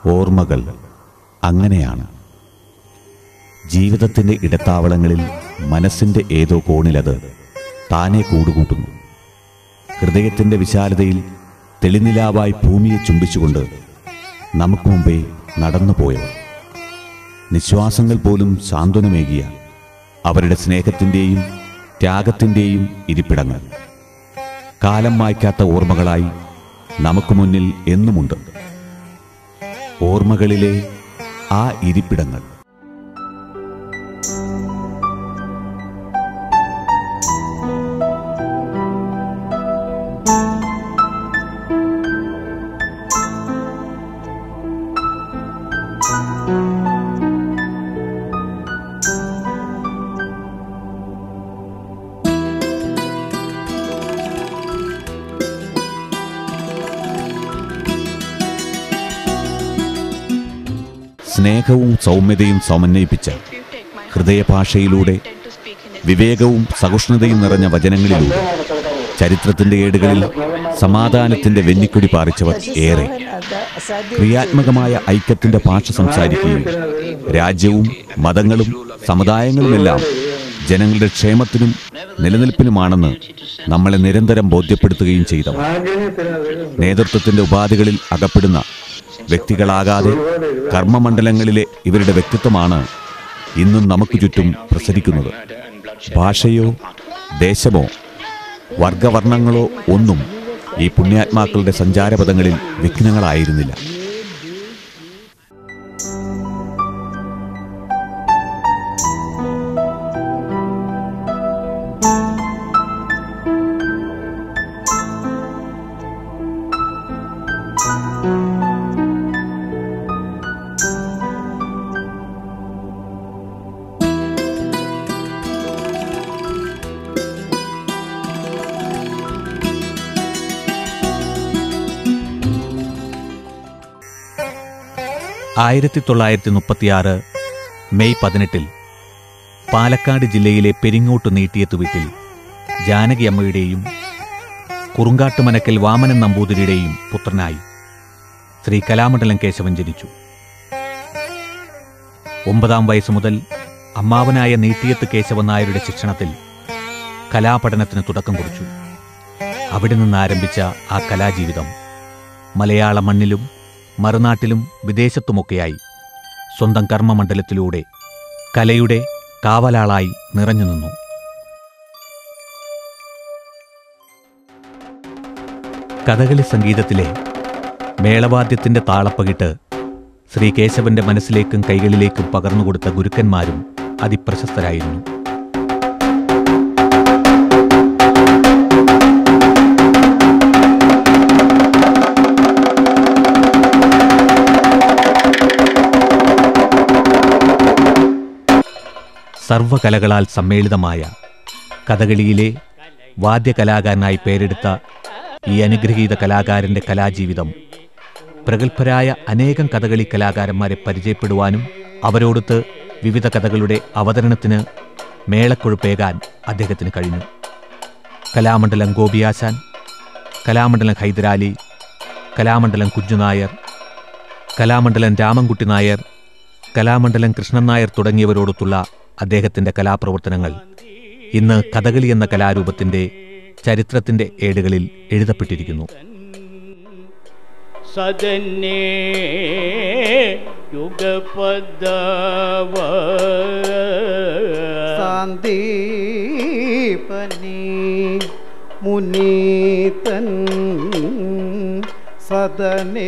ഓർമ്മകൾ അങ്ങനെയാണ് ജീവിതത്തിൻ്റെ ഇടത്താവളങ്ങളിൽ മനസ്സിൻ്റെ ഏതോ കോണിലത് താനെ കൂടുകൂട്ടുന്നു ഹൃദയത്തിൻ്റെ വിശാലതയിൽ തെളിനിലാവായി ഭൂമിയെ ചുംബിച്ചുകൊണ്ട് നമുക്ക് മുമ്പേ നടന്നുപോയവർ നിശ്വാസങ്ങൾ പോലും സാന്ത്വനമേകിയ അവരുടെ സ്നേഹത്തിൻ്റെയും ത്യാഗത്തിൻ്റെയും ഇരിപ്പിടങ്ങൾ കാലം മായ്ക്കാത്ത ഓർമ്മകളായി നമുക്ക് മുന്നിൽ എന്നുമുണ്ട് ഓർമ്മകളിലെ ആ ഇരിപ്പിടങ്ങൾ സ്നേഹവും സൗമ്യതയും സമന്വയിപ്പിച്ച ഹൃദയഭാഷയിലൂടെ വിവേകവും സഹിഷ്ണുതയും നിറഞ്ഞ വചനങ്ങളിലൂടെ ചരിത്രത്തിന്റെ ഏടുകളിൽ സമാധാനത്തിന്റെ വെന്നിക്കൊടി പാറിച്ചവർ ഏറെ ക്രിയാത്മകമായ ഐക്യത്തിന്റെ ഭാഷ സംസാരിക്കുകയും രാജ്യവും മതങ്ങളും സമുദായങ്ങളുമെല്ലാം ജനങ്ങളുടെ ക്ഷേമത്തിനും നിലനിൽപ്പിനുമാണെന്ന് നമ്മളെ നിരന്തരം ബോധ്യപ്പെടുത്തുകയും ചെയ്തവർ നേതൃത്വത്തിന്റെ ഉപാധികളിൽ അകപ്പെടുന്ന വ്യക്തികളാകാതെ കർമ്മമണ്ഡലങ്ങളിലെ ഇവരുടെ വ്യക്തിത്വമാണ് ഇന്നും നമുക്ക് ചുറ്റും പ്രസരിക്കുന്നത് ഭാഷയോ ദേശമോ വർഗവർണ്ണങ്ങളോ ഒന്നും ഈ പുണ്യാത്മാക്കളുടെ സഞ്ചാരപഥങ്ങളിൽ വിഘ്നങ്ങളായിരുന്നില്ല ആയിരത്തി തൊള്ളായിരത്തി മുപ്പത്തിയാറ് മെയ് പതിനെട്ടിൽ പാലക്കാട് ജില്ലയിലെ പെരിങ്ങോട്ട് നീട്ടിയത്ത് വീട്ടിൽ ജാനകി അമ്മയുടെയും കുറുങ്കാട്ടുമനക്കൽ വാമനൻ നമ്പൂതിരിയുടെയും പുത്രനായി ശ്രീ കലാമണ്ഡലം കേശവൻ ജനിച്ചു ഒമ്പതാം വയസ്സ് മുതൽ അമ്മാവനായ നീട്ടിയത്ത് കേശവൻ നായരുടെ ശിക്ഷണത്തിൽ കലാപഠനത്തിന് തുടക്കം കുറിച്ചു അവിടെ നിന്ന് ആരംഭിച്ച ആ കലാജീവിതം മലയാള മണ്ണിലും മറുനാട്ടിലും വിദേശത്തുമൊക്കെയായി സ്വന്തം കർമ്മമണ്ഡലത്തിലൂടെ കലയുടെ കാവലാളായി നിറഞ്ഞു നിന്നു കഥകളി സംഗീതത്തിലെ മേളവാദ്യത്തിന്റെ താളപ്പകിട്ട് ശ്രീ കേശവന്റെ മനസ്സിലേക്കും കൈകളിലേക്കും പകർന്നുകൊടുത്ത ഗുരുക്കന്മാരും അതിപ്രശസ്തരായിരുന്നു സർവകലകളാൽ സമ്മേളിതമായ കഥകളിയിലെ വാദ്യകലാകാരനായി പേരെടുത്ത ഈ അനുഗ്രഹീത കലാകാരന്റെ കലാജീവിതം പ്രഗത്ഭരായ അനേകം കഥകളി കലാകാരന്മാരെ പരിചയപ്പെടുവാനും അവരോടൊത്ത് വിവിധ കഥകളുടെ അവതരണത്തിന് മേളക്കൊഴുപ്പേകാൻ അദ്ദേഹത്തിന് കഴിഞ്ഞു കലാമണ്ഡലം ഗോപിയാശാൻ കലാമണ്ഡലം ഹൈദരാലി കലാമണ്ഡലം കുഞ്ചുനായർ കലാമണ്ഡലം രാമൻകുട്ടി നായർ കലാമണ്ഡലം കൃഷ്ണൻ നായർ തുടങ്ങിയവരോടൊത്തുള്ള അദ്ദേഹത്തിന്റെ കലാപ്രവർത്തനങ്ങൾ ഇന്ന് കഥകളി എന്ന കലാരൂപത്തിന്റെ ചരിത്രത്തിന്റെ ഏടുകളിൽ എഴുതപ്പെട്ടിരിക്കുന്നു സദന്നേ യുഗപദവ സാന്ദീപനി മുനീതൻ സദനേ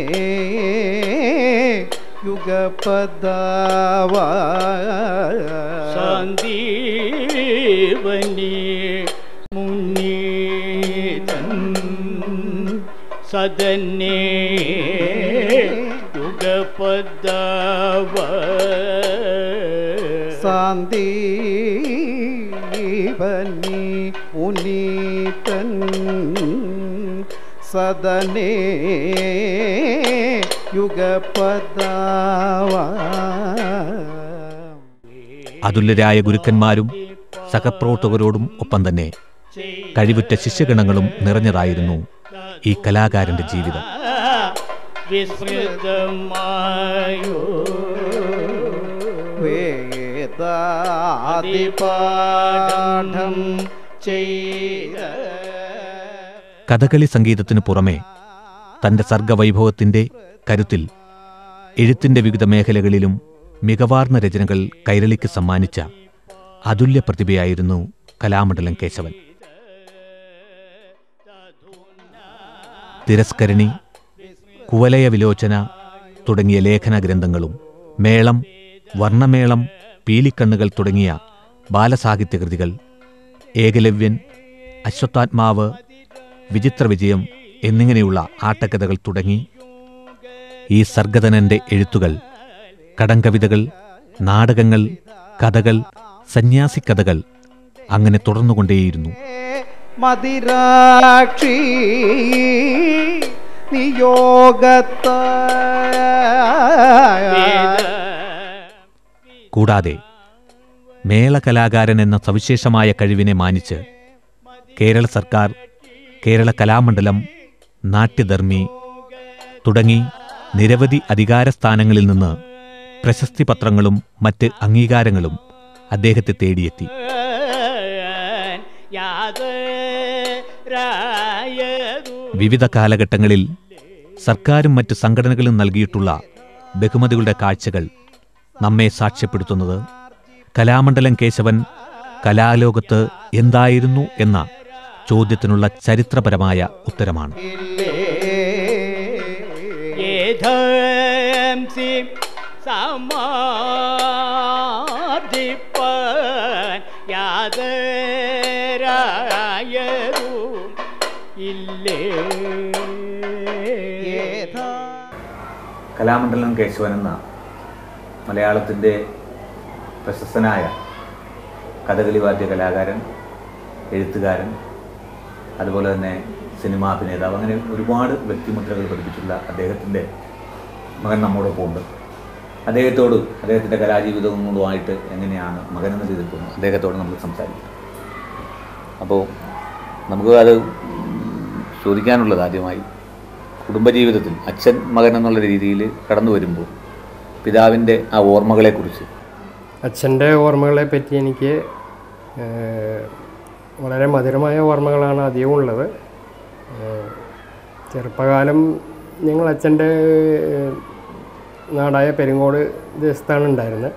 യുഗപദാവ സന്ദീപനി മുന്നീതൻ സദന്നേ യുഗപദവ സാന്ദീപനി മുനീതൻ സദനേ യുഗപദാവ അതുല്യരായ ഗുരുക്കന്മാരും സഹപ്രവർത്തകരോടും ഒപ്പം തന്നെ കഴിവുറ്റ ശിഷ്യഗണങ്ങളും നിറഞ്ഞതായിരുന്നു ഈ കലാകാരന്റെ ജീവിതം വിസ്മൃതമായോ വേദാതിപാഠം ചെയ്ത കഥകളി സംഗീതത്തിനു പുറമെ തന്റെ സർഗവൈഭവത്തിന്റെ കരുത്തിൽ എഴുത്തിന്റെ വിവിധ മേഖലകളിലും മികവാർന്ന രചനകൾ കൈരളിക്ക് സമ്മാനിച്ച അതുല്യ പ്രതിഭയായിരുന്നു കലാമണ്ഡലം കേശവൻ തിരസ്കരണി കുവലയ വിലോചന തുടങ്ങിയ ലേഖന ഗ്രന്ഥങ്ങളും മേളം വർണ്ണമേളം പീലിക്കണ്ണുകൾ തുടങ്ങിയ ബാലസാഹിത്യകൃതികൾ ഏകലവ്യൻ അശ്വത്ഥാത്മാവ് വിചിത്ര വിജയം എന്നിങ്ങനെയുള്ള ആട്ടക്കഥകൾ തുടങ്ങി ഈ സർഗതനന്റെ എഴുത്തുകൾ കടങ്കവിതകൾ നാടകങ്ങൾ കഥകൾ സന്യാസിക്കഥകൾ അങ്ങനെ തുടർന്നുകൊണ്ടേയിരുന്നു മതിരാക്ഷി നിയോഗത്ത കൂടാതെ മേളകലാകാരൻ എന്ന സവിശേഷമായ കഴിവിനെ മാനിച്ച് കേരള സർക്കാർ കേരള കലാമണ്ഡലം നാട്യധർമ്മി തുടങ്ങി നിരവധി അധികാരസ്ഥാനങ്ങളിൽ നിന്ന് പ്രശസ്തി പത്രങ്ങളും മറ്റ് അംഗീകാരങ്ങളും അദ്ദേഹത്തെ തേടിയെത്തി യാതൊരായതു വിവിധ കാലഘട്ടങ്ങളിൽ സർക്കാരും മറ്റ് സംഘടനകളും നൽകിയിട്ടുള്ള ബഹുമതികളുടെ കാഴ്ചകൾ നമ്മെ സാക്ഷ്യപ്പെടുത്തുന്നത് കലാമണ്ഡലം കേശവൻ കലാലോകത്ത് എന്തായിരുന്നു എന്ന ചോദ്യത്തിനുള്ള ചരിത്രപരമായ ഉത്തരമാണ് ഏധംസി സമാധിപ്പാൻ യാതൊരായതും ഇല്ലേ കലാമണ്ഡലം കേശവൻ എന്ന മലയാളത്തിൻ്റെ പ്രശസ്തനായ കഥകളി വാദ്യ കലാകാരൻ എഴുത്തുകാരൻ അതുപോലെ തന്നെ സിനിമാ അഭിനേതാവ് അങ്ങനെ ഒരുപാട് വ്യക്തിമുദ്രകൾ പഠിപ്പിച്ചുള്ള അദ്ദേഹത്തിൻ്റെ മകൻ നമ്മോടൊപ്പം ഉണ്ട് അദ്ദേഹത്തോട് അദ്ദേഹത്തിൻ്റെ കലാജീവിതങ്ങളുമായിട്ട് എങ്ങനെയാണ് മകനെന്ന് ചെയ്തിട്ടുള്ളത് അദ്ദേഹത്തോട് നമ്മൾ സംസാരിക്കും അപ്പോൾ നമുക്ക് അത് ചോദിക്കാനുള്ളത് ആദ്യമായി കുടുംബജീവിതത്തിൽ അച്ഛൻ മകൻ എന്നുള്ള രീതിയിൽ കടന്നു വരുമ്പോൾ പിതാവിൻ്റെ ആ ഓർമ്മകളെക്കുറിച്ച് അച്ഛൻ്റെ ഓർമ്മകളെ പറ്റി എനിക്ക് ഏഹ്, വളരെ മധുരമായ ഓർമ്മകളാണ് അധികവും ഉള്ളത് ഏഹ്, ചെറുപ്പകാലം ഞങ്ങൾ അച്ഛൻ്റെ ഏഹ്, നാടായ പെരിങ്ങോട് ദേശത്താണ് ഉണ്ടായിരുന്നത്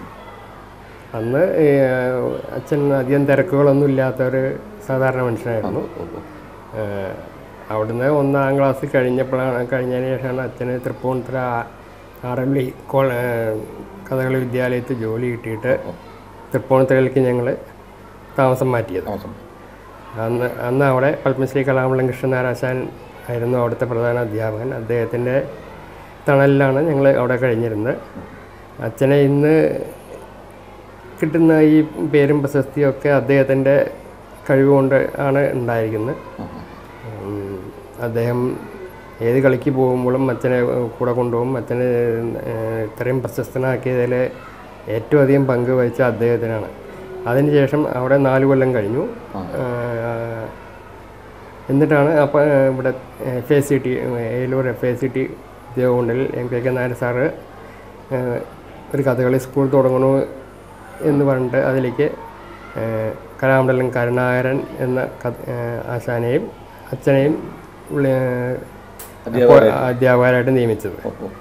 അന്ന് ഏഹ്, അച്ഛൻ അധികം തിരക്കുകളൊന്നും ഇല്ലാത്ത ഒരു സാധാരണ മനുഷ്യനായിരുന്നു ഏഹ്, അവിടുന്ന് ഒന്നാം ക്ലാസ് കഴിഞ്ഞപ്പോഴാണ് കഴിഞ്ഞതിന് ശേഷമാണ് അച്ഛന് തൃപ്പൂണിത്തുറ ആറല്ലി കോ ഏഹ്, കഥകളി വിദ്യാലയത്തിൽ ജോലി കിട്ടിയിട്ട് തൃപ്പൂണിത്തുറയിലേക്ക് ഞങ്ങൾ താമസം മാറ്റിയത് താമസം അന്ന് അന്ന് അവിടെ പത്മശ്രീ കലാമണ്ഡലം കൃഷ്ണനാരാശാൻ ആയിരുന്നു അവിടുത്തെ പ്രധാന അധ്യാപകൻ അദ്ദേഹത്തിൻ്റെ തണലിലാണ് ഞങ്ങൾ അവിടെ കഴിഞ്ഞിരുന്നത് അച്ഛനെ ഇന്ന് കിട്ടുന്ന ഈ പേരും പ്രശസ്തിയും ഒക്കെ അദ്ദേഹത്തിൻ്റെ കഴിവുകൊണ്ട് ആണ് ഉണ്ടായിരിക്കുന്നത് ഉം, അദ്ദേഹം ഏത് കളിക്ക് പോകുമ്പോഴും അച്ഛനെ കൂടെ കൊണ്ടുപോകും അച്ഛനെ ഏഹ്, ഇത്രയും പ്രശസ്തനാക്കിയതിൽ ഏറ്റവും അധികം പങ്ക് വഹിച്ച അദ്ദേഹത്തിനാണ് അതിനുശേഷം അവിടെ നാല് കൊല്ലം കഴിഞ്ഞു ഏഹ്, എന്നിട്ടാണ് അപ്പം ഇവിടെ F A C T Eloor F A C T ഉദ്യോഗമുണ്ടിൽ M K K Nair sir ഏഹ്, ഒരു കഥകളി സ്കൂൾ തുടങ്ങണു എന്ന് പറഞ്ഞിട്ട് അതിലേക്ക് ഏഹ്, കലാമണ്ഡലം കരുണാകരൻ എന്ന കഥ- ഏഹ്, ആശാനെയും അച്ഛനെയും ഉള്ള- അപ്പോൾ അധ്യാപകരായിട്ട് നിയമിച്ചത്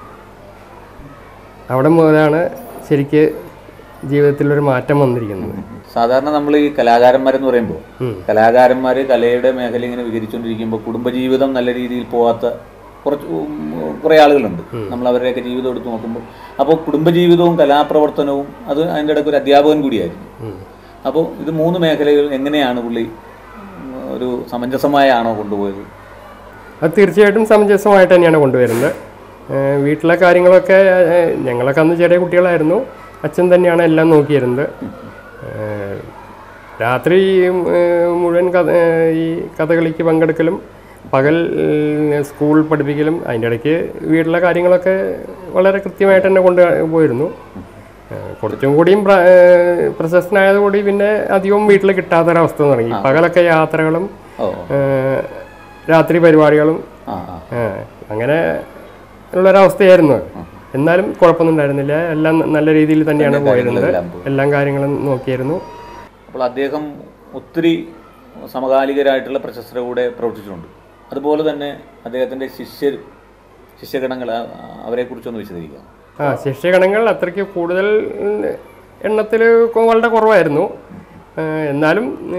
അവിടെ മുതലാണ് ശരിക്ക് ജീവിതത്തിലൊരു മാറ്റം വന്നിരിക്കുന്നത് സാധാരണ നമ്മൾ ഈ കലാകാരന്മാരെന്ന് പറയുമ്പോൾ ഉം. കലാകാരന്മാർ കലയുടെ മേഖല ഇങ്ങനെ വികരിച്ചുകൊണ്ടിരിക്കുമ്പോൾ കുടുംബജീവിതം നല്ല രീതിയിൽ പോവാത്ത കുറച്ച് ഉം, കുറേ ആളുകളുണ്ട് നമ്മൾ അവരുടെയൊക്കെ ജീവിതം എടുത്ത് നോക്കുമ്പോൾ അപ്പോൾ കുടുംബജീവിതവും കലാപ്രവർത്തനവും അത് അതിൻ്റെ ഇടയ്ക്ക് ഒരു അധ്യാപകൻ കൂടിയായിരുന്നു ഉം. അപ്പോൾ ഇത് മൂന്ന് മേഖലകൾ എങ്ങനെയാണ് പുള്ളി ഉം, ഒരു സമഞ്ജസമായാണോ കൊണ്ടുപോയത് അത് തീർച്ചയായിട്ടും സമഞ്ജസമായിട്ട് തന്നെയാണ് കൊണ്ടുവരുന്നത് ഏഹ് വീട്ടിലെ കാര്യങ്ങളൊക്കെ ഏഹ് ഞങ്ങളൊക്കെ അന്ന് ചെറിയ കുട്ടികളായിരുന്നു അച്ഛൻ തന്നെയാണ് എല്ലാം നോക്കിയിരുന്നത് ഏഹ് രാത്രി ഏഹ് മുഴുവൻ കഥ ഏഹ് ഈ കഥകളിക്ക് പങ്കെടുക്കലും പകൽ ഏഹ് സ്കൂൾ പഠിപ്പിക്കലും അതിൻ്റെ ഇടയ്ക്ക് വീട്ടിലെ കാര്യങ്ങളൊക്കെ വളരെ കൃത്യമായിട്ട് തന്നെ കൊണ്ട് പോയിരുന്നു ഏഹ് കുറച്ചും കൂടിയും പ്ര- ഏഹ് പ്രശസ്തനായതുകൂടി പിന്നെ അധികവും വീട്ടിൽ കിട്ടാത്തൊരവസ്ഥ തുടങ്ങി പകലൊക്കെ യാത്രകളും ഓ ഏഹ് രാത്രി പരിപാടികളും ആ ആ ഏഹ് അങ്ങനെ ഉള്ളൊരവസ്ഥയായിരുന്നു എന്നാലും കുഴപ്പമൊന്നും ഉണ്ടായിരുന്നില്ല എല്ലാം നല്ല രീതിയിൽ തന്നെയാണ് പോയിരുന്നത് കാര്യങ്ങളെല്ലാം പോയി. എല്ലാ കാര്യങ്ങളും നോക്കിയിരുന്നു അപ്പോൾ അദ്ദേഹം ഒത്തിരി സമകാലികരായിട്ടുള്ള പ്രശസ്തരുടെ കൂടെ പ്രവർത്തിച്ചിട്ടുണ്ട് അതുപോലെ തന്നെ അദ്ദേഹത്തിൻ്റെ ശിഷ്യർ ശിഷ്യഗണങ്ങൾ ആ- അവരെക്കുറിച്ചൊന്ന് വിശദീകരിക്കാം ആ ശിഷ്യഗണങ്ങൾ അത്രയ്ക്ക് കൂടുതൽ എണ്ണത്തിൽ വളരെ കുറവായിരുന്നു ആ, എന്നാലും ഏ,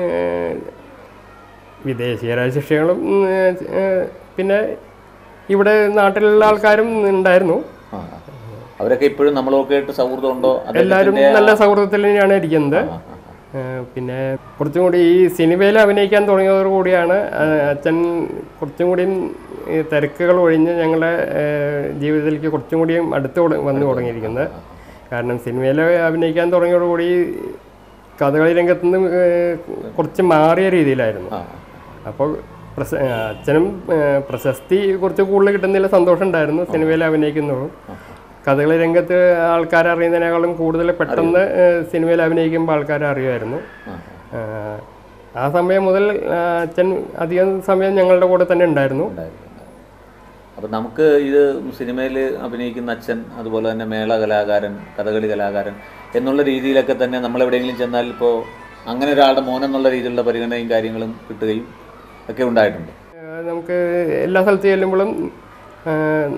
വിദേശീയരായ ശിഷ്യകളും ഉം, ഏ, പിന്നെ ഇവിടെ നാട്ടിലുള്ള ആൾക്കാരും ഉണ്ടായിരുന്നു ആ ആ. അവരൊക്കെ ഇപ്പോഴും നമ്മളൊക്കെ ആയിട്ട് സൗഹൃദം ഉണ്ടോ എല്ലാവരും നല്ല സൗഹൃദത്തിൽ തന്നെയാണ് ഇരിക്കുന്നത് ആ, പിന്നെ കുറച്ചും കൂടി ഈ സിനിമയിൽ അഭിനയിക്കാൻ തുടങ്ങിയതോടുകൂടിയാണ് ആ, അച്ഛൻ കുറച്ചും കൂടിയും ഈ തിരക്കുകൾ ഒഴിഞ്ഞ് ഞങ്ങളുടെ ഏ, ജീവിതത്തിലേക്ക് കുറച്ചും കൂടിയും അടുത്ത് തുട- വന്നു തുടങ്ങിയിരിക്കുന്നത് കാരണം സിനിമയിൽ അഭിനയിക്കാൻ തുടങ്ങിയതോടുകൂടി കഥകളി രംഗത്ത് നിന്ന് ഏ, കുറച്ച് മാറിയ രീതിയിലായിരുന്നു ആ അപ്പോൾ പ്രശ ആ, അച്ഛനും ഏ, പ്രശസ്തി കുറച്ച് കൂടുതൽ കിട്ടുന്നതിൽ സന്തോഷം ഉണ്ടായിരുന്നു സിനിമയിൽ അഭിനയിക്കുന്നതും കഥകളി രംഗത്ത് ആൾക്കാരെ അറിയുന്നതിനേക്കാളും കൂടുതൽ പെട്ടെന്ന് ഏ, സിനിമയിൽ അഭിനയിക്കുമ്പോൾ ആൾക്കാരെ അറിയുമായിരുന്നു ആ ആ, ആ സമയം മുതൽ ആ, അച്ഛൻ അധികം സമയം ഞങ്ങളുടെ കൂടെ തന്നെ ഉണ്ടായിരുന്നു ഉണ്ടായിരുന്നു അപ്പം നമുക്ക് ഇത് സിനിമയിൽ അഭിനയിക്കുന്ന അച്ഛൻ അതുപോലെ തന്നെ മേള കലാകാരൻ കഥകളി കലാകാരൻ എന്നുള്ള രീതിയിലൊക്കെ തന്നെ നമ്മൾ എവിടെയെങ്കിലും ചെന്നാൽ ഇപ്പോൾ അങ്ങനെ ഒരാളുടെ മോനെന്നുള്ള രീതിയിലുള്ള പരിഗണനയും കാര്യങ്ങളും കിട്ടുകയും ഒക്കെ ഉണ്ടായിട്ടുണ്ട് ആ, നമുക്ക് എല്ലാ സ്ഥലത്ത് ചെല്ലുമ്പോഴും ആ,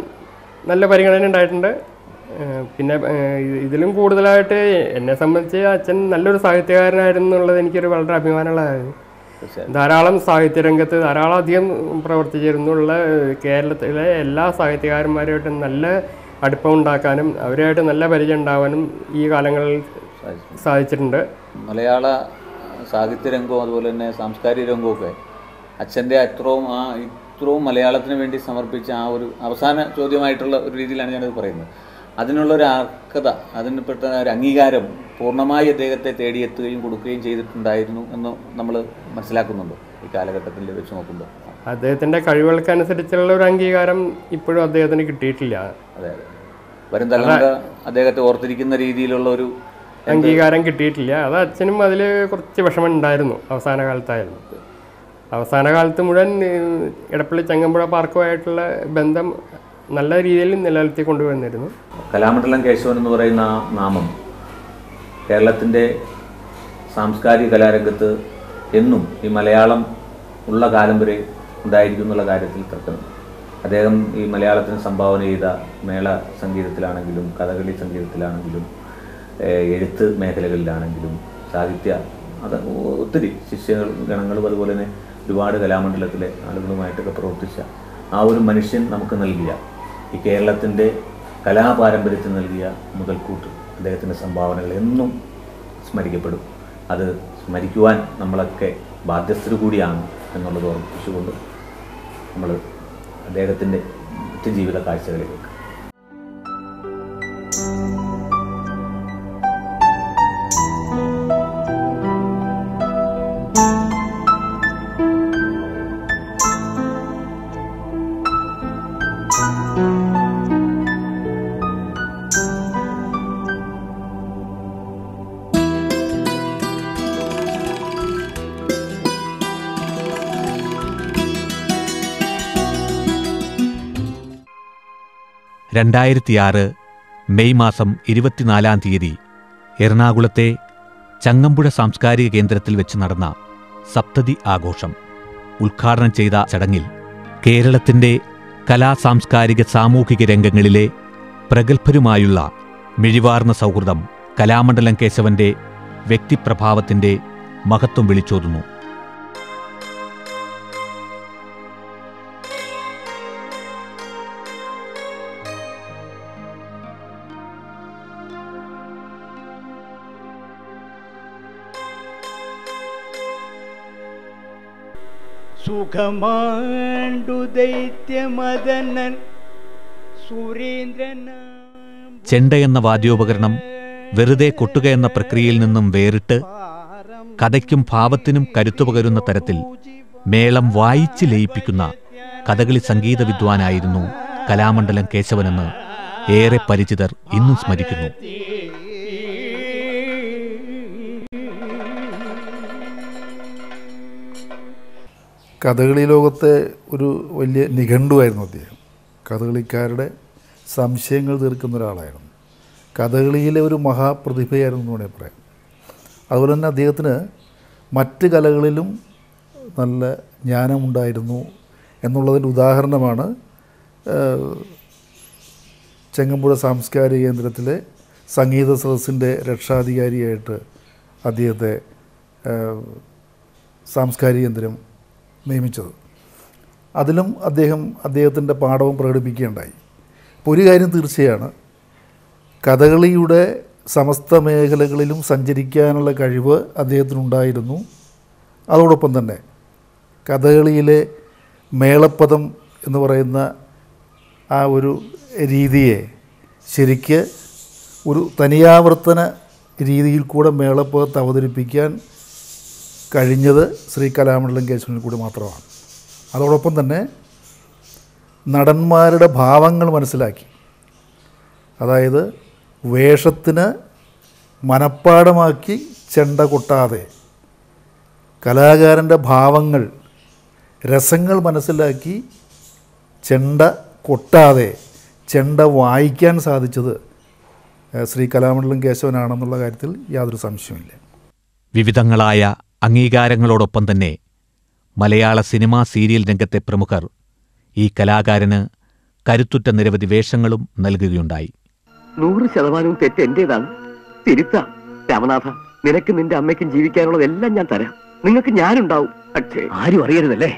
നല്ല പരിഗണന ഉണ്ടായിട്ടുണ്ട് ആ, പിന്നെ ആ, ഇത് ഇതിലും കൂടുതലായിട്ട് എന്നെ സംബന്ധിച്ച് അച്ഛൻ നല്ലൊരു സാഹിത്യകാരനായിരുന്നു എന്നുള്ളത് എനിക്കൊരു വളരെ അഭിമാനമുള്ളതായിരുന്നു തീർച്ചയായും ധാരാളം സാഹിത്യരംഗത്ത് ധാരാളം അധികം പ്രവർത്തിച്ചിരുന്നുള്ള കേരളത്തിലെ എല്ലാ സാഹിത്യകാരന്മാരുമായിട്ട് നല്ല അടുപ്പം ഉണ്ടാക്കാനും അവരുമായിട്ട് നല്ല പരിചയം ഉണ്ടാവാനും ഈ കാലങ്ങളിൽ സാധിച്ചു. സാധിച്ചിട്ടുണ്ട് മലയാള സാഹിത്യ രംഗവും അതുപോലെ തന്നെ സാംസ്കാരിക രംഗവും ഒക്കെ അച്ഛൻ്റെ അത്രയും ആ ഇത്രയും മലയാളത്തിന് വേണ്ടി സമർപ്പിച്ച ആ ഒരു അവസാന ചോദ്യമായിട്ടുള്ള ഒരു രീതിയിലാണ് ഞാനത് പറയുന്നത് അതിനുള്ള ഒരു അർഹത അതിന് പെട്ട ഒരു അംഗീകാരം പൂർണ്ണമായി അദ്ദേഹത്തെ തേടിയെത്തുകയും കൊടുക്കുകയും ചെയ്തിട്ടുണ്ടായിരുന്നു എന്ന് നമ്മൾ മനസ്സിലാക്കുന്നുണ്ട് ഈ കാലഘട്ടത്തിൽ വെച്ച് നോക്കുമ്പോൾ അദ്ദേഹത്തിൻ്റെ കഴിവുകൾക്കനുസരിച്ചുള്ള ഒരു അംഗീകാരം ഇപ്പോഴും അദ്ദേഹത്തിന് കിട്ടിയിട്ടില്ല അതെ അതെ വരും തലമുറ അദ്ദേഹത്തെ ഓർത്തിരിക്കുന്ന രീതിയിലുള്ള ഒരു അംഗീകാരം കിട്ടിയിട്ടില്ല അത് അച്ഛനും അതിൽ കുറച്ച് വിഷമം ഉണ്ടായിരുന്നു അവസാന കാലത്തായിരുന്നു അവസാന കാലത്ത് മുഴുവൻ ഏഹ്, എടപ്പള്ളി ചങ്ങമ്പുഴ പാർക്കുമായിട്ടുള്ള ബന്ധം നല്ല രീതിയിൽ നിലനിർത്തി കൊണ്ടുവന്നിരുന്നു കലാമണ്ഡലം കേശവൻ എന്ന് പറയുന്ന ആ നാമം കേരളത്തിൻ്റെ സാംസ്കാരിക കലാരംഗത്ത് എന്നും ഈ മലയാളം ഉള്ള കാലം വരെ ഉണ്ടായിരിക്കും എന്നുള്ള കാര്യത്തിൽ തർക്കമില്ല അദ്ദേഹം ഈ മലയാളത്തിന് സംഭാവന ചെയ്ത മേള സംഗീതത്തിലാണെങ്കിലും കഥകളി സംഗീതത്തിലാണെങ്കിലും ഏഹ് എഴുത്ത് മേഖലകളിലാണെങ്കിലും സാഹിത്യ അത് ഒത്തിരി ശിഷ്യകൾ ഗണങ്ങളും അതുപോലെ തന്നെ ഒരുപാട് കലാമണ്ഡലത്തിലെ ആളുകളുമായിട്ടൊക്കെ പ്രവർത്തിച്ച ആ ഒരു മനുഷ്യൻ നമുക്ക് നൽകിയ ഈ കേരളത്തിൻ്റെ കലാപാരമ്പര്യത്തിന് നൽകിയ മുതൽക്കൂട്ട് അദ്ദേഹത്തിൻ്റെ സംഭാവനകൾ എന്നും സ്മരിക്കപ്പെടും അത് സ്മരിക്കുവാൻ നമ്മളൊക്കെ ബാധ്യസ്ഥർ കൂടിയാണ് എന്നുള്ളത് ഓർമ്മിപ്പിച്ചുകൊണ്ട് നമ്മൾ അദ്ദേഹത്തിൻ്റെ മറ്റ് ജീവിത കാഴ്ചകളിലേക്ക് രണ്ടായിരത്തിയാറ് മെയ് മാസം ഇരുപത്തിനാലാം തീയതി എറണാകുളത്തെ ചങ്ങമ്പുഴ സാംസ്കാരിക കേന്ദ്രത്തിൽ വെച്ച് നടന്ന സപ്തതി ആഘോഷം ഉദ്ഘാടനം ചെയ്ത ചടങ്ങിൽ കേരളത്തിൻ്റെ കലാ സാംസ്കാരിക സാമൂഹിക രംഗങ്ങളിലെ പ്രഗത്ഭരുമായുള്ള മിഴിവാർന്ന സൗഹൃദം കലാമണ്ഡലം കേശവന്റെ വ്യക്തിപ്രഭാവത്തിന്റെ മഹത്വം വിളിച്ചോതുന്നു സുഖമാണ്ടു ദൈത്യമദനൻ സുരേന്ദ്രന ചെണ്ട എന്ന വാദ്യോപകരണം വെറുതെ കൊട്ടുക എന്ന പ്രക്രിയയിൽ നിന്നും വേറിട്ട് കഥയ്ക്കും ഭാവത്തിനും കരുത്തു പകരുന്ന തരത്തിൽ മേളം വായിച്ച് ലയിപ്പിക്കുന്ന കഥകളി സംഗീത വിദ്വാനായിരുന്നു കലാമണ്ഡലം കേശവനെന്ന് ഏറെ പരിചിതർ ഇന്നും സ്മരിക്കുന്നു കഥകളി ലോകത്തെ ഒരു വലിയ നിഘണ്ടുവായിരുന്നു അദ്ദേഹം കഥകളിക്കാരുടെ സംശയങ്ങൾ തീർക്കുന്ന ഒരാളായിരുന്നു കഥകളിയിലെ ഒരു മഹാപ്രതിഭയായിരുന്നു എന്ന് വേണമെങ്കിൽ പറയാം അതുപോലെ തന്നെ അദ്ദേഹത്തിന് മറ്റ് കലകളിലും നല്ല ജ്ഞാനമുണ്ടായിരുന്നു എന്നുള്ളതിൻ്റെ ഉദാഹരണമാണ് ഏഹ്, ചെങ്ങമ്പുഴ സാംസ്കാരിക കേന്ദ്രത്തിലെ സംഗീത സദസ്സിൻ്റെ രക്ഷാധികാരിയായിട്ട് അദ്ദേഹത്തെ ഏഹ്, സാംസ്കാരിക കേന്ദ്രം നിയമിച്ചത് അതിലും അദ്ദേഹം അദ്ദേഹത്തിൻ്റെ പാഠവും പ്രകടിപ്പിക്കുകയുണ്ടായി അപ്പോൾ ഒരു കാര്യം തീർച്ചയാണ് കഥകളിയുടെ സമസ്ത മേഖലകളിലും സഞ്ചരിക്കാനുള്ള കഴിവ് അദ്ദേഹത്തിനുണ്ടായിരുന്നു അതോടൊപ്പം തന്നെ കഥകളിയിലെ മേളപ്പദം എന്ന് പറയുന്ന ആ ഒരു രീതിയെ ശരിക്ക് ഒരു തനിയാവർത്തന രീതിയിൽ കൂടെ മേളപ്പദത്തെ അവതരിപ്പിക്കാൻ കഴിഞ്ഞത് ശ്രീ കലാമണ്ഡലം കേശവനിൽ കൂടി മാത്രമാണ് അതോടൊപ്പം തന്നെ നടന്മാരുടെ ഭാവങ്ങൾ മനസ്സിലാക്കി അതായത് വേഷത്തിന് മനപ്പാടമാക്കി ചെണ്ട കൊട്ടാതെ കലാകാരൻ്റെ ഭാവങ്ങൾ രസങ്ങൾ മനസ്സിലാക്കി ചെണ്ട കൊട്ടാതെ ചെണ്ട വായിക്കാൻ സാധിച്ചത് ഏഹ്, ശ്രീ കലാമണ്ഡലം കേശവനാണെന്നുള്ള കാര്യത്തിൽ യാതൊരു സംശയമില്ല വിവിധങ്ങളായ അംഗീകാരങ്ങളോടൊപ്പം തന്നെ മലയാള സിനിമാ സീരിയൽ രംഗത്തെ പ്രമുഖർ ഈ കലാകാരന് കരുത്തുറ്റ നിരവധി വേഷങ്ങളും നൽകുകയുണ്ടായി നൂറ് ശതമാനവും തെറ്റ് എന്റേതാണ് തിരുത്താം രാമനാഥ നിനക്ക് നിന്റെ അമ്മയ്ക്കും ജീവിക്കാനുള്ളതെല്ലാം ഞാൻ തരാം നിങ്ങൾക്ക് ഞാനുണ്ടാവും പക്ഷേ ആരും അറിയരുതല്ലേ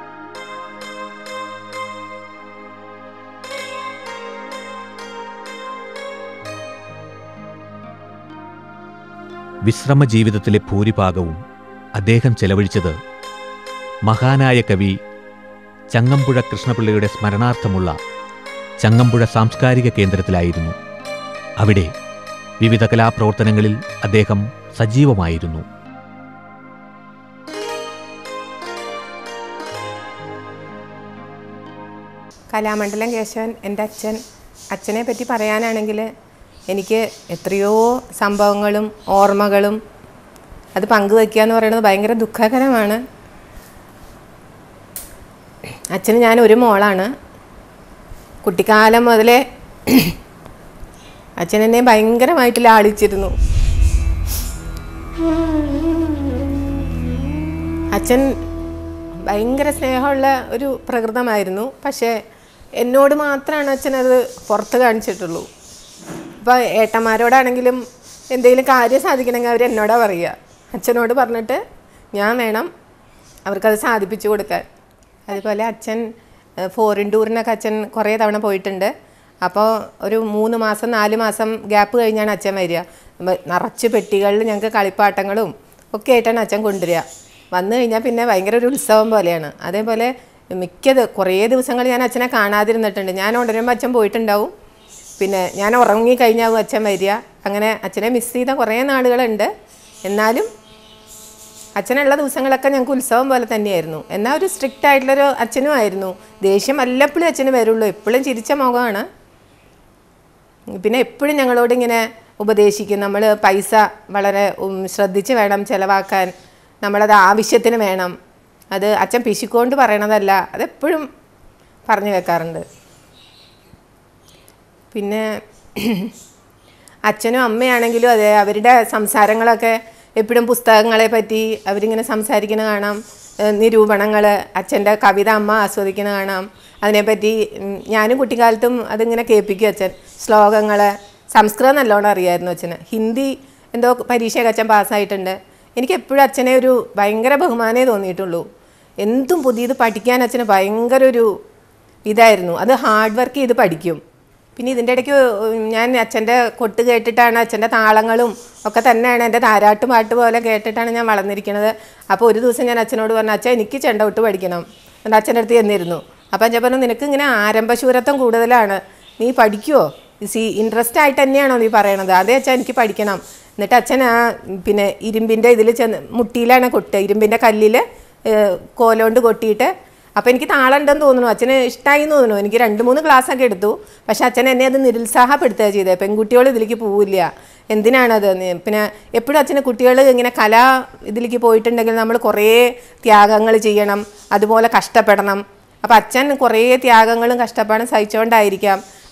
വിശ്രമ ജീവിതത്തിലെ ഭൂരിഭാഗവും അദ്ദേഹം ചെലവഴിച്ചത് മഹാനായ കവി ചങ്ങമ്പുഴ കൃഷ്ണപിള്ളയുടെ സ്മരണാർത്ഥമുള്ള ചങ്ങമ്പുഴ സാംസ്കാരിക കേന്ദ്രത്തിലായിരുന്നു അവിടെ വിവിധ കലാപ്രവർത്തനങ്ങളിൽ അദ്ദേഹം സജീവമായിരുന്നു കലാമണ്ഡലം കേശവൻ എൻ്റെ അച്ഛൻ അച്ഛനെ പറ്റി പറയാനാണെങ്കിൽ എനിക്ക് എത്രയോ സംഭവങ്ങളും ഓർമ്മകളും അത് പങ്കുവയ്ക്കുക എന്ന് പറയുന്നത് ഭയങ്കര ദുഃഖകരമാണ് അച്ഛന് ഞാൻ ഒരു മോളാണ് കുട്ടിക്കാലം മുതലേ അച്ഛൻ എന്നെ ഭയങ്കരമായിട്ട് ലാളിച്ചിരുന്നു അച്ഛൻ ഭയങ്കര സ്നേഹമുള്ള ഒരു പ്രകൃതമായിരുന്നു പക്ഷേ എന്നോട് മാത്രമാണ് അച്ഛൻ അത് പുറത്ത് കാണിച്ചിട്ടുള്ളൂ ഇപ്പോൾ ഏട്ടന്മാരോടാണെങ്കിലും എന്തെങ്കിലും കാര്യം സാധിക്കണമെങ്കിൽ അവർ എന്നോടാ പറയുക അച്ഛനോട് പറഞ്ഞിട്ട് ഞാൻ വേണം അവർക്കത് സാധിപ്പിച്ചു കൊടുക്കാൻ അതുപോലെ അച്ഛൻ ഫോറിൻ ടൂറിനൊക്കെ അച്ഛൻ കുറേ തവണ പോയിട്ടുണ്ട് അപ്പോൾ ഒരു മൂന്ന് മാസം നാല് മാസം ഗ്യാപ്പ് കഴിഞ്ഞാണ് അച്ഛൻ വരിക മ- നിറച്ച് പെട്ടികളിൽ ഞങ്ങൾക്ക് കളിപ്പാട്ടങ്ങളും ഒക്കെ ആയിട്ടാണ് അച്ഛൻ കൊണ്ടുവരിക വന്നു കഴിഞ്ഞാൽ പിന്നെ ഭയങ്കര ഒരു ഉത്സവം പോലെയാണ് അതേപോലെ മിക്കത് കുറേ ദിവസങ്ങൾ ഞാൻ അച്ഛനെ കാണാതിരുന്നിട്ടുണ്ട് ഞാൻ ഉണരുമ്പോൾ അച്ഛൻ പോയിട്ടുണ്ടാവും പിന്നെ ഞാൻ ഉറങ്ങി കഴിഞ്ഞാവും അച്ഛൻ വരിക അങ്ങനെ അച്ഛനെ മിസ് ചെയ്ത കുറേ നാളുകളുണ്ട് എന്നാലും അച്ഛനുള്ള ദിവസങ്ങളൊക്കെ ഞങ്ങൾക്ക് ഉത്സവം പോലെ തന്നെയായിരുന്നു എന്നാൽ ഒരു സ്ട്രിക്റ്റ് ആയിട്ടുള്ളൊരു അച്ഛനും ആയിരുന്നു ദേഷ്യം വല്ലപ്പോഴും അച്ഛന് വരുള്ളൂ എപ്പോഴും ചിരിച്ച മുഖമാണ് പിന്നെ എപ്പോഴും ഞങ്ങളോട് ഇങ്ങനെ ഉപദേശിക്കും നമ്മൾ പൈസ വളരെ ഉം, ശ്രദ്ധിച്ച് വേണം ചിലവാക്കാൻ നമ്മളത് ആവശ്യത്തിന് വേണം അത് അച്ഛൻ പിശുക്കൊണ്ട് പറയണതല്ല അതെപ്പോഴും പറഞ്ഞു വെക്കാറുണ്ട് പിന്നെ അച്ഛനും അമ്മയാണെങ്കിലും അതെ അവരുടെ സംസാരങ്ങളൊക്കെ എപ്പോഴും പുസ്തകങ്ങളെ പറ്റി അവരിങ്ങനെ സംസാരിക്കുന്ന കാണാം നിരൂപണങ്ങൾ അച്ഛൻ്റെ കവിത അമ്മ ആസ്വദിക്കുന്ന കാണാം അതിനെപ്പറ്റി ഉം, ഞാനും കുട്ടിക്കാലത്തും അതിങ്ങനെ കേൾപ്പിക്കും അച്ഛൻ ശ്ലോകങ്ങൾ സംസ്കൃതം നല്ലോണം അറിയായിരുന്നു അച്ഛന് ഹിന്ദി എന്തോ പരീക്ഷയൊക്കെ അച്ഛൻ പാസ്സായിട്ടുണ്ട് എനിക്ക് എപ്പോഴും അച്ഛനെ ഒരു ഭയങ്കര ബഹുമാനേ തോന്നിയിട്ടുള്ളൂ എന്തും പുതിയത് പഠിക്കാൻ അച്ഛന് ഭയങ്കര ഒരു ഇതായിരുന്നു അത് ഹാർഡ് വർക്ക് ചെയ്ത് പഠിക്കും പിന്നെ ഇതിൻ്റെ ഇടയ്ക്ക് ഞാൻ അച്ഛൻ്റെ കൊട്ട് കേട്ടിട്ടാണ് അച്ഛൻ്റെ താളങ്ങളും ഒക്കെ തന്നെയാണ് എൻ്റെ താരാട്ട് പാട്ട് പോലെ കേട്ടിട്ടാണ് ഞാൻ വളർന്നിരിക്കുന്നത് അപ്പോൾ ഒരു ദിവസം ഞാൻ അച്ഛനോട് പറഞ്ഞു അച്ഛൻ എനിക്ക് ചെണ്ട കൊട്ട് പഠിക്കണം എൻ്റെ അച്ഛൻ്റെ അടുത്ത് ചെന്നിരുന്നു അപ്പം അച്ഛൻ പറഞ്ഞു നിനക്ക് ഇങ്ങനെ ആരംഭശൂരത്വം കൂടുതലാണ് നീ പഠിക്കുമോ സി ഇൻട്രസ്റ്റ് ആയിട്ട് തന്നെയാണോ നീ പറയണത് അതേ അച്ഛൻ എനിക്ക് പഠിക്കണം എന്നിട്ട് അച്ഛൻ ആ പിന്നെ ഇരുമ്പിൻ്റെ ഇതിൽ ചെന്ന് മുട്ടിയിലാണ് കൊട്ടുക ഇരുമ്പിൻ്റെ കല്ലിൽ കോലോണ്ട് കൊട്ടിയിട്ട് അപ്പോൾ എനിക്ക് താളുണ്ടെന്ന് തോന്നുന്നു അച്ഛന് ഇഷ്ടമായി എന്ന് തോന്നുന്നു എനിക്ക് രണ്ട് മൂന്ന് ക്ലാസ് ഒക്കെ എടുത്തു പക്ഷെ അച്ഛൻ എന്നെ അത് നിരുത്സാഹപ്പെടുത്തുക ചെയ്തത് പെൺകുട്ടികൾ ഇതിലേക്ക് പോവില്ല എന്തിനാണത് എന്ന്. പിന്നെ എപ്പോഴും അച്ഛന് കുട്ടികൾ ഇങ്ങനെ കലാ ഇതിലേക്ക് പോയിട്ടുണ്ടെങ്കിൽ നമ്മൾ കുറേ ത്യാഗങ്ങൾ ചെയ്യണം അതുപോലെ കഷ്ടപ്പെടണം അപ്പം അച്ഛൻ കുറേ ത്യാഗങ്ങളും കഷ്ടപ്പാടും സഹിച്ചുകൊണ്ടായിരിക്കാം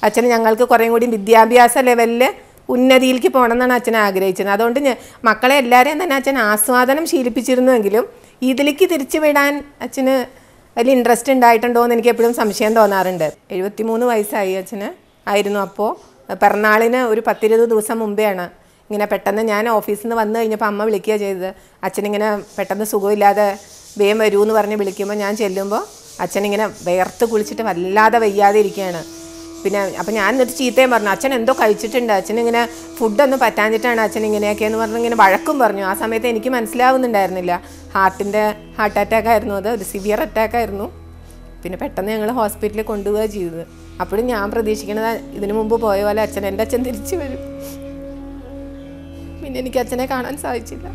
അച്ഛന് ഞങ്ങൾക്ക് കുറേം കൂടി വിദ്യാഭ്യാസ ലെവലിൽ ഉന്നതിയിലേക്ക് പോകണം എന്നാണ് അച്ഛൻ ആഗ്രഹിച്ചത് അതുകൊണ്ട് ഞാൻ മക്കളെ എല്ലാവരെയും തന്നെ അച്ഛൻ ആസ്വാദനം ശീലിപ്പിച്ചിരുന്നുവെങ്കിലും ഇതിലേക്ക് തിരിച്ചു വിടാൻ അച്ഛന് വലിയ ഇൻട്രസ്റ്റ് ഉണ്ടായിട്ടുണ്ടോ എന്ന് എനിക്ക് എപ്പോഴും സംശയം തോന്നാറുണ്ട് എഴുപത്തിമൂന്ന് വയസ്സായി അച്ഛന് ആയിരുന്നു അപ്പോൾ പിറന്നാളിന് ഒരു പത്തിരുപത് ദിവസം മുമ്പെയാണ് ഇങ്ങനെ പെട്ടെന്ന് ഞാൻ ഓഫീസിൽ നിന്ന് വന്നു കഴിഞ്ഞപ്പോൾ അമ്മ വിളിക്കുക ചെയ്തത് അച്ഛനിങ്ങനെ പെട്ടെന്ന് സുഖമില്ലാതെ വേഗം വരൂ എന്ന് പറഞ്ഞ് വിളിക്കുമ്പോൾ ഞാൻ ചെല്ലുമ്പോൾ അച്ഛനിങ്ങനെ വേർത്ത് കുളിച്ചിട്ട് വല്ലാതെ വയ്യാതെ ഇരിക്കുകയാണ് പിന്നെ അപ്പം ഞാൻ എന്നിട്ട് ചീത്തയും പറഞ്ഞു അച്ഛൻ എന്തോ കഴിച്ചിട്ടുണ്ട് അച്ഛൻ ഇങ്ങനെ ഫുഡൊന്നും പറ്റാഞ്ഞിട്ടാണ് അച്ഛൻ ഇങ്ങനെയൊക്കെയെന്ന് പറഞ്ഞ് ഇങ്ങനെ വഴക്കും പറഞ്ഞു ആ സമയത്ത് എനിക്ക് മനസ്സിലാവുന്നുണ്ടായിരുന്നില്ല ഹാർട്ടിൻ്റെ ഹാർട്ട് അറ്റാക്ക് ആയിരുന്നു അത് ഒരു സിവിയർ അറ്റാക്ക് ആയിരുന്നു പിന്നെ പെട്ടെന്ന് ഞങ്ങൾ ഹോസ്പിറ്റലിൽ കൊണ്ടുപോവുക ചെയ്തത് അപ്പോഴും ഞാൻ പ്രതീക്ഷിക്കുന്നത് ഇതിനു മുമ്പ് പോയ പോലെ അച്ഛൻ എൻ്റെ അച്ഛൻ തിരിച്ചു വരും പിന്നെ എനിക്ക് അച്ഛനെ കാണാൻ സാധിച്ചില്ല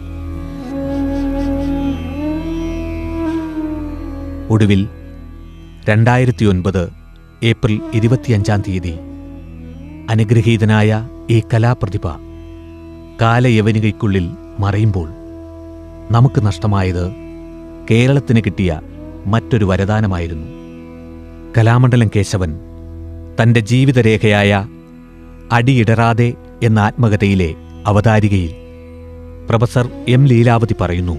ഒടുവിൽ രണ്ടായിരത്തി ഒൻപത് ഏപ്രിൽ ഇരുപത്തിയഞ്ചാം തീയതി അനുഗ്രഹീതനായ ഈ കലാപ്രതിഭ കാലയവനികയ്ക്കുള്ളിൽ മറയുമ്പോൾ നമുക്ക് നഷ്ടമായത് കേരളത്തിന് കിട്ടിയ മറ്റൊരു വരദാനമായിരുന്നു കലാമണ്ഡലം കേശവൻ തൻ്റെ ജീവിതരേഖയായ അടിയിടറാതെ എന്ന ആത്മകഥയിലെ അവതാരികയിൽ പ്രൊഫസർ എം ലീലാവതി പറയുന്നു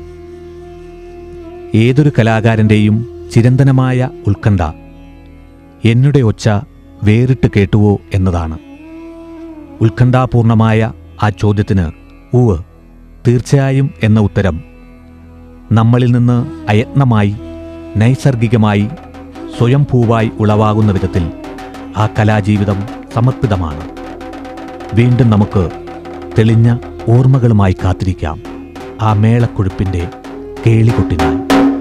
ഏതൊരു കലാകാരൻ്റെയും ചിരന്തനമായ ഉത്കണ്ഠ എന്നുടെ ഒച്ച വേറിട്ട് കേട്ടുവോ എന്നതാണ് ഉത്കണ്ഠാപൂർണമായ ആ ചോദ്യത്തിന് ഉവ് തീർച്ചയായും എന്ന ഉത്തരം നമ്മളിൽ നിന്ന് അയത്നമായി നൈസർഗികമായി സ്വയംഭൂവായി ഉളവാകുന്ന വിധത്തിൽ ആ കലാജീവിതം സമർപ്പിതമാണ് വീണ്ടും നമുക്ക് തെളിഞ്ഞ ഓർമ്മകളുമായി കാത്തിരിക്കാം ആ മേളക്കൊഴുപ്പിൻ്റെ കേളികൊട്ടിനായി